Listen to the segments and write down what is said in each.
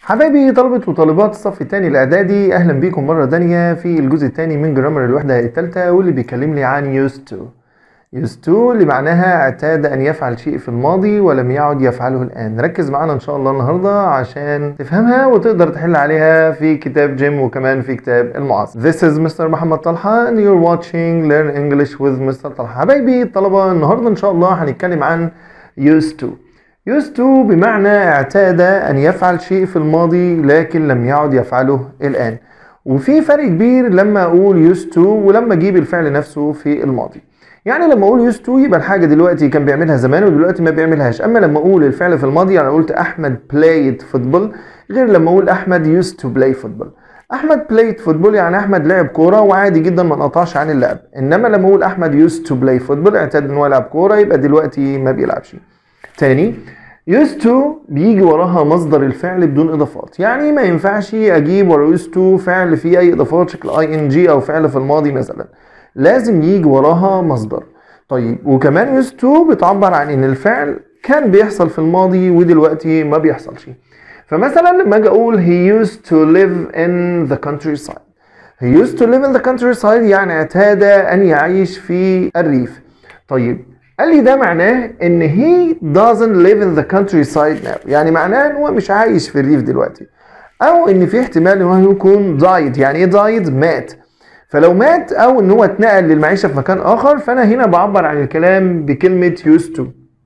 حبايبي طلبة وطالبات الصف الثاني الإعدادي أهلا بيكم مرة تانية في الجزء الثاني من جرامر الوحدة الثالثة واللي بيكلم لي عن used to used to اللي معناها اعتاد أن يفعل شيء في الماضي ولم يعد يفعله الآن ركز معانا إن شاء الله النهاردة عشان تفهمها وتقدر تحل عليها في كتاب جيم وكمان في كتاب المعاصر This is Mr. محمد طلحة and you're watching Learn English with Mr. طلحة حبايبي الطلبة النهاردة إن شاء الله هنتكلم عن used to used to بمعنى اعتاد أن يفعل شيء في الماضي لكن لم يعد يفعله الآن وفي فرق كبير لما أقول used to ولما أجيب الفعل نفسه في الماضي يعني لما أقول used to يبقى الحاجة دلوقتي كان بيعملها زمان ودلوقتي ما بيعملها أما لما أقول الفعل في الماضي يعني قلت أحمد played football غير لما أقول أحمد used to play football أحمد played football يعني أحمد لعب كورة وعادي جدا ما انقطعش عن اللعب إنما لما أقول أحمد used to play football اعتاد إن هو يلعب كورة يبقى دلوقتي ما بيلعبش تاني used to بيجي وراها مصدر الفعل بدون اضافات يعني ما ينفعش اجيب ورا used to فعل فيه اي اضافات شكل ing او فعل في الماضي مثلا لازم يجي وراها مصدر طيب وكمان used to بتعبر عن ان الفعل كان بيحصل في الماضي ودلوقتي ما بيحصلش فمثلا لما اجي اقول he used to live in the countryside he used to live in the countryside يعني اعتاد ان يعيش في الريف طيب قال لي ده معناه ان he doesn't live in the countryside now يعني معناه ان هو مش عايش في الريف دلوقتي او ان في احتمال ان هو يكون died يعني ايه died مات فلو مات او ان هو اتنقل للمعيشه في مكان اخر فانا هنا بعبر عن الكلام بكلمه used to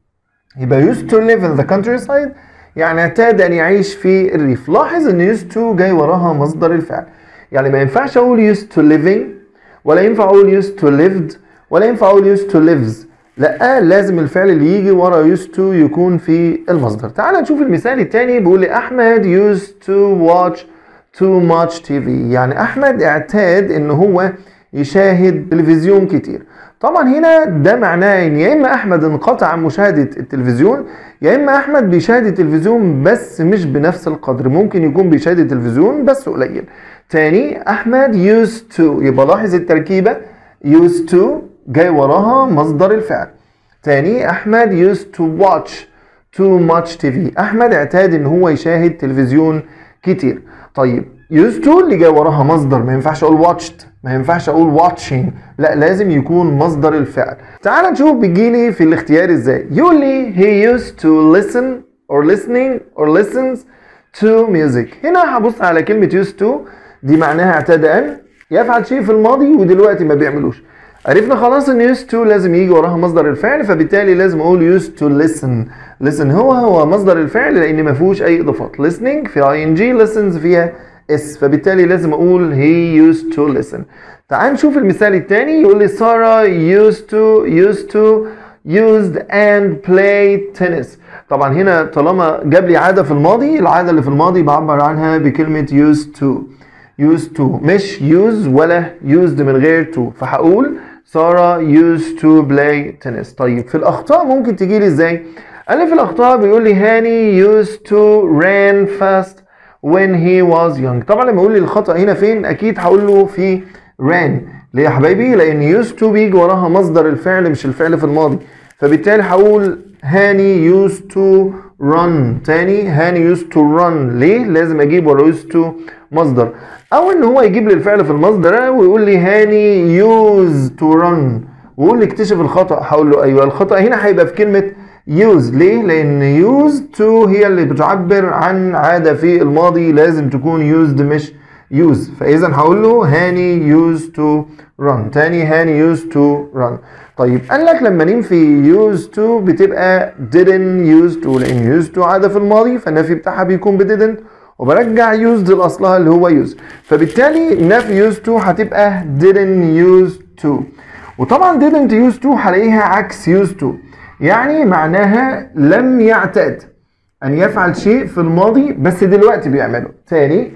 يبقى used to live in the countryside يعني اعتاد ان يعيش في الريف لاحظ ان used to جاي وراها مصدر الفعل يعني ما ينفعش اقول used to living ولا ينفع اقول used to lived ولا ينفع اقول used to lives لا لازم الفعل اللي يجي ورا used to يكون في المصدر تعال نشوف المثال التاني بيقول لي احمد used to watch too much TV يعني احمد اعتاد ان هو يشاهد تلفزيون كتير طبعا هنا ده معناه ان يا اما احمد انقطع عن مشاهده التلفزيون يا اما احمد بيشاهد التلفزيون بس مش بنفس القدر ممكن يكون بيشاهد التلفزيون بس قليل تاني احمد used to يبقى لاحظ التركيبه used to جاي وراها مصدر الفعل تاني احمد used to watch too much TV احمد اعتاد ان هو يشاهد تلفزيون كتير طيب used to اللي جاي وراها مصدر ما ينفعش اقول watched ما ينفعش اقول watching لا لازم يكون مصدر الفعل تعال نشوف بيجيلي في الاختيار ازاي يقول لي he used to listen or listening or listens to music هنا هبص على كلمة used to دي معناها اعتاد ان يفعل شيء في الماضي ودلوقتي ما بيعملوش عرفنا خلاص ان used to لازم يجي وراها مصدر الفعل فبالتالي لازم اقول used to listen listen هو هو مصدر الفعل لان ما فيهوش اي اضافات listening في ing listens فيها اس فبالتالي لازم اقول he used to listen تعال نشوف المثال الثاني يقول لي سارة used to used to used and played tennis طبعا هنا طالما جاب لي عادة في الماضي العادة اللي في الماضي بعبر عنها بكلمة used to used to مش use ولا used من غير to فهقول سارة used to play tennis طيب في الأخطاء ممكن تجي لي إزاي؟ قال لي في الأخطاء بيقول لي هاني used to ran fast when he was young طبعا لما يقول لي الخطأ هنا فين أكيد هقول له في ran ليه يا حبايبي؟ لأن used to بيجي وراها مصدر الفعل مش الفعل في الماضي فبالتالي هقول هاني used to run تاني هاني used to run ليه؟ لازم أجيب ورا used to مصدر او ان هو يجيب لي الفعل في المصدر ويقول لي هاني يوز تو رن ويقول لي اكتشف الخطا هقول له ايوه الخطا هنا هيبقى في كلمه يوز ليه لان يوز تو هي اللي بتعبر عن عاده في الماضي لازم تكون يوزد مش يوز فاذا هقول له هاني يوز تو رن تاني هاني يوز تو رن طيب قال لك لما ننفي يوز تو بتبقى didn't use to لان used to عاده في الماضي فالنفي بتاعها بيكون ب didn't وبرجع used لاصلها اللي هو use فبالتالي نفي used to هتبقى didn't use to وطبعا didn't use to هلاقيها عكس used to يعني معناها لم يعتاد ان يفعل شيء في الماضي بس دلوقتي بيعمله تاني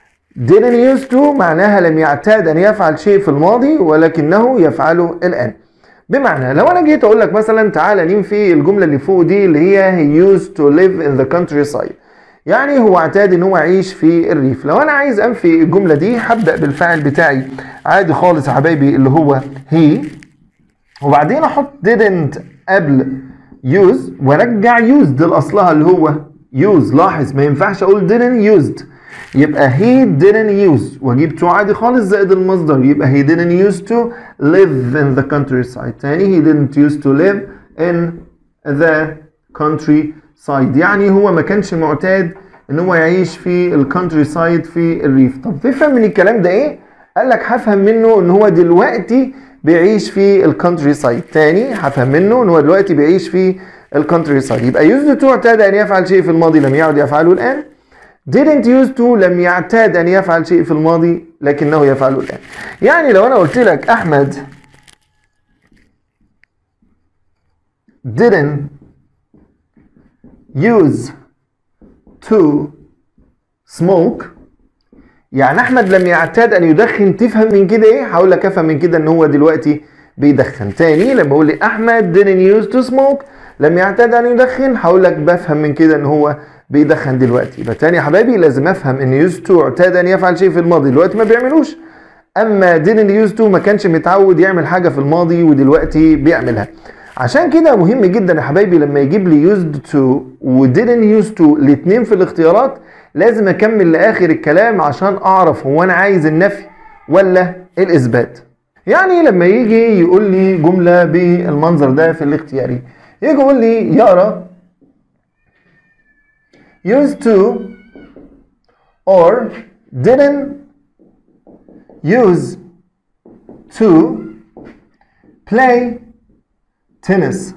didn't use to معناها لم يعتاد ان يفعل شيء في الماضي ولكنه يفعله الان بمعنى لو انا جيت اقول لك مثلا تعالى ننفي الجمله اللي فوق دي اللي هي he used to live in the countryside يعني هو اعتاد ان هو يعيش في الريف لو انا عايز انفي الجمله دي هبدا بالفعل بتاعي عادي خالص يا حبايبي اللي هو he وبعدين احط didn't قبل use وارجع used لاصلها اللي هو use لاحظ ما ينفعش اقول didn't used يبقى he didn't use واجيب to عادي خالص زائد المصدر يبقى he didn't used to live in the countryside تاني he didn't used to live in the countryside يعني هو ما كانش معتاد ان هو يعيش في الكونتري سايد في الريف طب تفهم من الكلام ده ايه قال لك هفهم منه ان هو دلوقتي بيعيش في الكونتري سايد تاني هفهم منه ان هو دلوقتي بيعيش في الكونتري سايد يبقى used to اعتاد ان يفعل شيء في الماضي لم يعد يفعله الان didn't used to لم يعتاد ان يفعل شيء في الماضي لكنه يفعله الان يعني لو انا قلت لك احمد didn't use to smoke يعني احمد لم يعتاد ان يدخن تفهم من كده ايه هقول لك افهم من كده ان هو دلوقتي بيدخن تاني لما اقول لي احمد didn't use to smoke لم يعتاد ان يدخن هقول لك بفهم من كده ان هو بيدخن دلوقتي يبقى تاني يا حبايبي لازم افهم ان used to اعتاد ان يفعل شيء في الماضي دلوقتي ما بيعملوش اما didn't used to ما كانش متعود يعمل حاجه في الماضي ودلوقتي بيعملها عشان كده مهم جدا يا حبايبي لما يجيب لي used to و didn't used to الاثنين في الاختيارات لازم اكمل لاخر الكلام عشان اعرف هو انا عايز النفي ولا الاثبات يعني لما يجي يقول لي جمله بالمنظر ده في الاختياري يجي يقول لي يقرا used to or didn't use to play tennis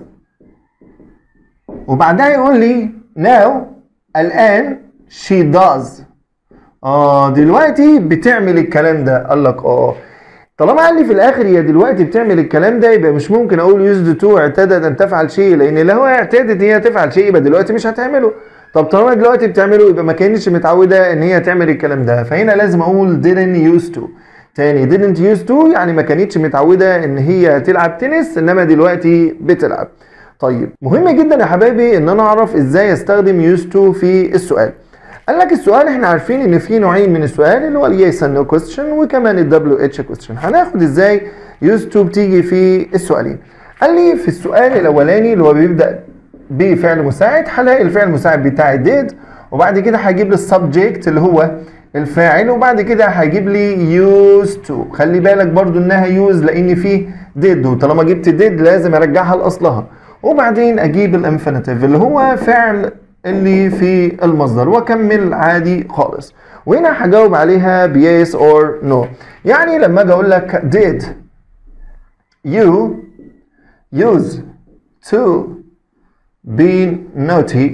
وبعدها يقول لي now الآن she does اه دلوقتي بتعمل الكلام ده قال لك اه طالما قال لي في الاخر هي دلوقتي بتعمل الكلام ده يبقى مش ممكن اقول used to اعتادت ان تفعل شيء لان لو هي اعتادت ان هي تفعل شيء يبقى دلوقتي مش هتعمله طب طالما دلوقتي بتعمله يبقى ما كانتش متعوده ان هي تعمل الكلام ده فهنا لازم اقول didn't used to تاني didn't used to يعني ما كانتش متعوده ان هي تلعب تنس انما دلوقتي بتلعب طيب مهم جدا يا حبايبي ان انا اعرف ازاي استخدم used to في السؤال قال لك السؤال احنا عارفين ان في نوعين من السؤال اللي هو اليس اند نو كويستشن وكمان الدبليو اتش كويستشن هناخد ازاي used to بتيجي في السؤالين قال لي في السؤال الاولاني اللي هو بيبدا بفعل مساعد هلاقي الفعل المساعد بتاعي did وبعد كده هيجيب لي السبجكت اللي هو الفاعل وبعد كده هيجيب لي used to خلي بالك برضو انها use لان في did وطالما جبت did لازم ارجعها لاصلها وبعدين اجيب الانفينيتيف اللي هو فعل اللي في المصدر واكمل عادي خالص وهنا هجاوب عليها ب yes or no يعني لما اجي اقول لك did you use to be naughty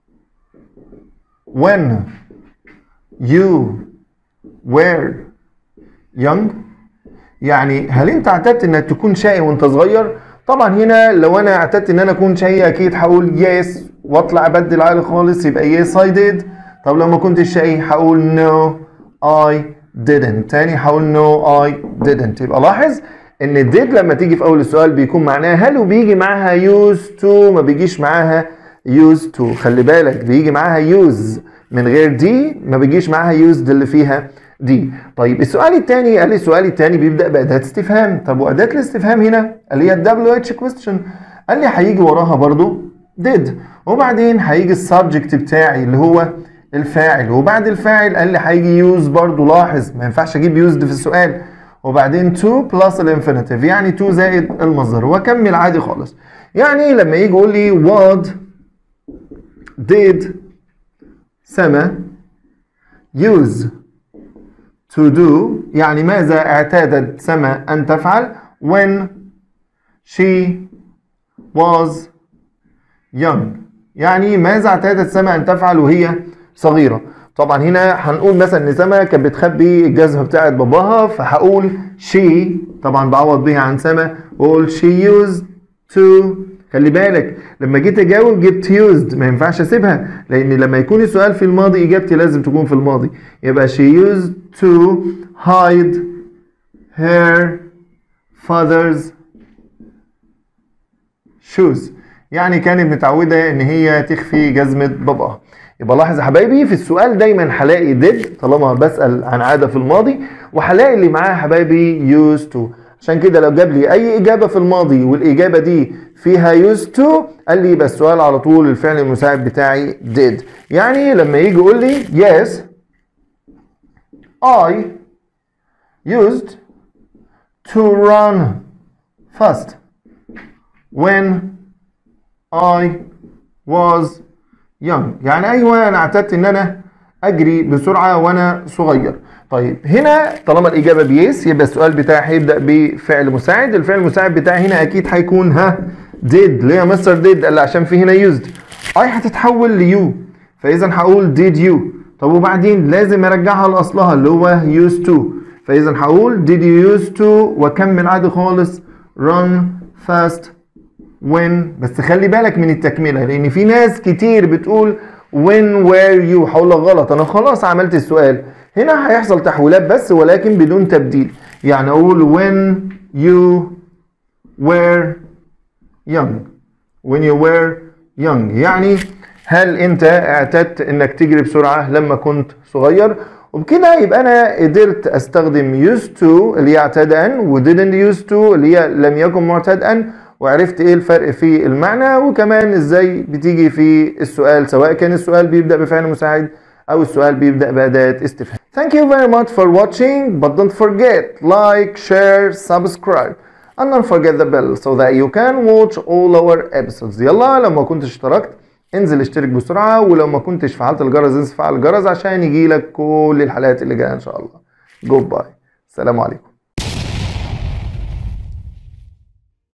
when you were young يعني هل انت اعتدت انك تكون شقي وانت صغير طبعا هنا لو انا اعتدت ان انا اكون شقي اكيد هقول يس واطلع ابدل عالي خالص يبقى يس اي ديد طب لو ما كنتش شقي هقول نو اي didn't تاني هقول نو اي didn't يبقى لاحظ ان did لما تيجي في اول السؤال بيكون معناها هل وبيجي معاها used to ما بيجيش معاها used to خلي بالك بيجي معاها use من غير دي ما بيجيش معاها used اللي فيها دي طيب السؤال الثاني قال لي السؤال الثاني بيبدا باداه استفهام طب واداه الاستفهام هنا اللي هي الدبليو اتش كويستشن قال لي هيجي وراها برضو did وبعدين هيجي السبجكت بتاعي اللي هو الفاعل وبعد الفاعل قال لي هيجي يوز برضو لاحظ ما ينفعش اجيب يوزد في السؤال وبعدين to بلس الانفينيتيف يعني to زائد المصدر واكمل عادي خالص يعني لما يجي يقول لي what did سما use to do يعني ماذا اعتادت سما أن تفعل when she was young يعني ماذا اعتادت سما أن تفعل وهي صغيرة طبعا هنا هنقول مثلا ان سما كانت بتخبي الجزمه بتاعت باباها فهقول she طبعا بعوض بيها عن سما واقول she used to خلي بالك لما جيت اجاوب جبت used ما ينفعش اسيبها لان لما يكون السؤال في الماضي اجابتي لازم تكون في الماضي يبقى she used to hide her father's shoes يعني كانت متعودة ان هي تخفي جزمة باباها يبقى لاحظ يا حبايبي في السؤال دايما هلاقي did طالما بسأل عن عادة في الماضي وهلاقي اللي معاه حبايبي used to عشان كده لو جاب لي اي اجابه في الماضي والاجابه دي فيها used to قال لي يبقى السؤال على طول الفعل المساعد بتاعي did يعني لما يجي يقول لي yes I used to run fast when I was young يعني ايوه انا اعتدت ان انا اجري بسرعه وانا صغير طيب هنا طالما الاجابه بيس يبقى السؤال بتاعي هيبدا بفعل مساعد الفعل المساعد بتاعي هنا اكيد هيكون ها did ليه يا مستر did قال لي عشان في هنا used اي هتتحول ليو فاذا هقول did you طب وبعدين لازم ارجعها لاصلها اللي هو used to فاذا هقول did you used to واكمل عادي خالص run fast when بس خلي بالك من التكمله لان في ناس كتير بتقول when were you هقول لك غلط انا خلاص عملت السؤال هنا هيحصل تحويلات بس ولكن بدون تبديل يعني اقول when you were young when you were young يعني هل انت اعتدت انك تجري بسرعه لما كنت صغير وبكده يبقى انا قدرت استخدم used to اللي هي اعتادا و didn't used to اللي هي لم يكن معتادا وعرفت ايه الفرق في المعنى وكمان ازاي بتيجي في السؤال سواء كان السؤال بيبدأ بفعل مساعد او السؤال بيبدأ بأداة استفهام Thank you very much for watching but don't forget like share subscribe and don't forget the bell so that you can watch all our episodes يلا لو ما كنتش اشتركت انزل اشترك بسرعة ولو ما كنتش فعلت الجرس انزل فعل الجرس عشان يجيلك كل الحلقات اللي جاية ان شاء الله جود باي السلام عليكم